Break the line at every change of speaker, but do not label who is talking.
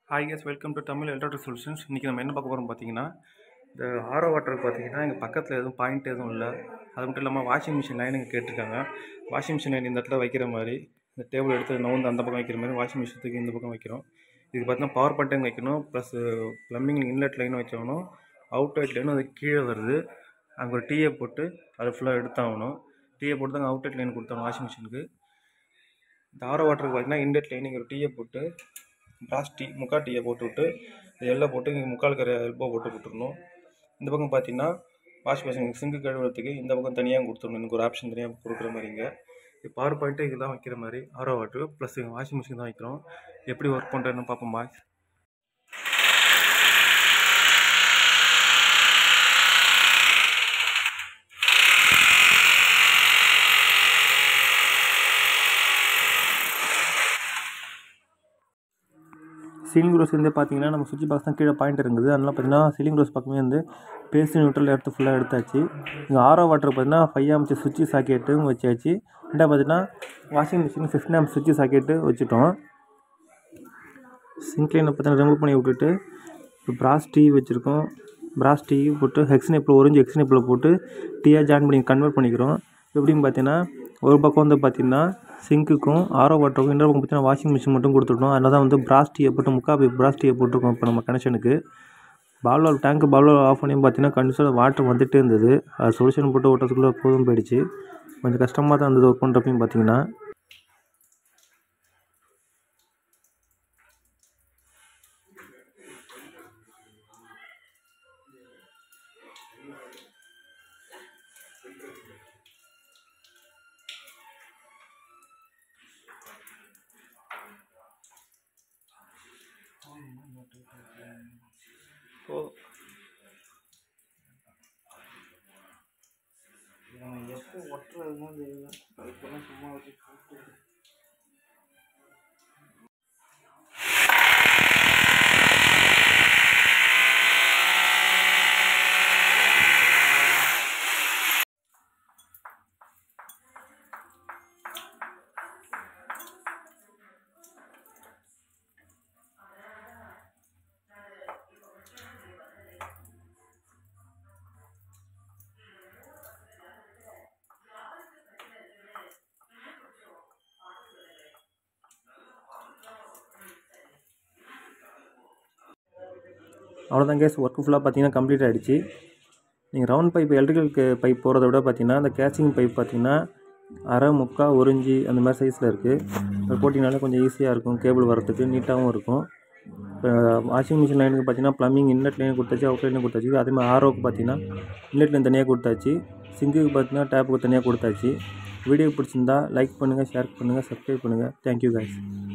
hi guys welcome to Tamil electric solutions இன்றைக்கி நம்ம என்ன பார்க்க போகிறோம் பார்த்தீங்கன்னா இந்த ஆரோ வாட்டர் பார்த்தீங்கன்னா எங்கள் பக்கத்தில் எதுவும் பாயிண்ட் எதுவும் இல்லை அது மட்டும் இல்லாமல் வாஷிங் மிஷின் லைன் இங்கே கேட்டிருக்காங்க வாஷிங் மிஷின் லைன் இந்த இடத்துல வைக்கிற மாதிரி இந்த டேபிள் எடுத்து நவுந்து அந்த பக்கம் வைக்கிற மாதிரி வாஷிங் மிஷினுக்கு இந்த பக்கம் வைக்கிறோம் இதுக்கு பார்த்தீங்கன்னா பவர் பட்டன் வைக்கணும் ப்ளஸ் ப்ளம்பிங் இன்லெட் லைன் வச்சாகணும் அவுட் லைட் லைனும் அது கீழே வருது அங்கே ஒரு டீயை போட்டு அதை ஃபுல்லாக எடுத்தாகணும் டீயை போட்டு தான் அவுட் லைட் லைன் கொடுத்தாங்க வாஷிங் மிஷினுக்கு இந்த ஆரோ வாட்டருக்கு பார்த்தீங்கன்னா இன்லெட் லைன் இங்கே ஒரு டீயை போட்டு பிராஸ் டீ முக்கா டீயை போட்டு விட்டு இது எல்லாம் போட்டு இங்கே முக்கால் கரை எல்போ போட்டு விட்டுறணும் இந்த பக்கம் பார்த்தீங்கன்னா வாஷ் பேஷன் சிங்கு கழுவுறதுக்கு இந்த பக்கம் தனியாக கொடுத்துடணும் எனக்கு ஒரு ஆப்ஷன் தனியாக கொடுக்குற மாதிரிங்க இது பவர் பாயிண்ட்டு இது தான் வைக்கிற மாதிரி ஆரோ வாட்ரு ப்ளஸ் எங்கள் வாஷிங் மிஷின் தான் வைக்கிறோம் எப்படி ஒர்க் பண்ணுறேன்னு பார்ப்போம் பாய் சீலிங் ரோஸ் வந்து பார்த்தீங்கன்னா நம்ம சுவிட்ச் பாக்ஸ் தான் கீழே பாயிண்ட் இருக்குது அதனால் பார்த்தீங்கன்னா சீலிங் ரோஸ் பக்கமே வந்து பேஸ்ட் நியூட்ரல் எடுத்து ஃபுல்லாக எடுத்தாச்சு இங்கே ஆரோ வாட்டர் பார்த்தீங்கன்னா ஃபைவ் ஆம்ஸ் சுவிட்ச் சாக்கெட்டும் வச்சாச்சு ரெண்டாவது பார்த்தீங்கன்னா வாஷிங் மிஷின் ஃபிஃப்டின் ஆம்ஸ் சுவிட்ச் சாக்கெட்டு வச்சுட்டோம் சிங்க் லைனை பார்த்தீங்கன்னா ரிமூவ் பண்ணி விட்டுட்டு இப்போ பிராஸ் டீ வச்சுருக்கோம் பிராஸ் டீ போட்டு ஹெக்ஸ்னேப்பில் ஒரிஞ்சு ஹெக்ஸ்னேப்பில் போட்டு டீயாக ஜாயின் பண்ணி கன்வெர்ட் பண்ணிக்கிறோம் எப்படின்னு பார்த்தீங்கன்னா ஒரு பக்கம் வந்து பார்த்தீங்கன்னா சிங்க்குக்கும் ஆரோ வாட்டருக்கும் இன்னொரு பக்கம் பார்த்தீங்கன்னா வாஷிங் மிஷின் மட்டும் கொடுத்துட்டோம் அதனால தான் வந்து பிராஸ் டீயை போட்டு முக்கா போய் பிராஸ் டீயை போட்டிருக்கோம் இப்போ நம்ம கனெக்ஷனுக்கு பால்வால் டேங்க்கு பால்வால் ஆஃப் பண்ணி பார்த்தீங்கன்னா கண்டிப்பாக வாட்டர் வந்துகிட்டே இருந்தது அது சொல்யூஷன் போட்டு ஓட்டுறதுக்குள்ளே போதும் போயிடுச்சு கொஞ்சம் கஷ்டமாக தான் இருந்தது ஒர்க் பண்ணுறப்பையும் பார்த்தீங்கன்னா ஸோ எப்போ ஒட்டுறதுதான் தெரியல இப்போலாம் சும்மா வச்சு அவ்வளோதான் கேஸ் ஒர்க் ஃபுல்லாக பார்த்தீங்கன்னா கம்ப்ளீட் ஆகிடுச்சு நீங்கள் ரவுண்ட் பைப் எலக்ட்ரிக்கல் பைப் போகிறத விட பார்த்தீங்கன்னா அந்த கேச்சிங் பைப் பார்த்தீங்கன்னா அரை முக்கா ஒரிஞ்சி அந்த மாதிரி சைஸில் இருக்குது அது போட்டிங்கனாலே கொஞ்சம் ஈஸியாக இருக்கும் கேபிள் வரத்துக்கு நீட்டாகவும் இருக்கும் இப்போ வாஷிங் மிஷின் லைனுக்கு பார்த்தீங்கன்னா ப்ளம்பிங் இன்லெட் லைன் கொடுத்தாச்சு அவுட் லைன் கொடுத்தாச்சு அதே மாதிரி ஆரோக்கு பார்த்தீங்கன்னா இன்லெட் லைன் தனியாக கொடுத்தாச்சு சிங்குக்கு பார்த்தீங்கன்னா டேப்புக்கு தனியாக கொடுத்தாச்சு வீடியோ பிடிச்சிருந்தா லைக் பண்ணுங்கள் ஷேர் பண்ணுங்கள் சப்ஸ்கிரைப் பண்ணுங்கள் தேங்க்யூ guys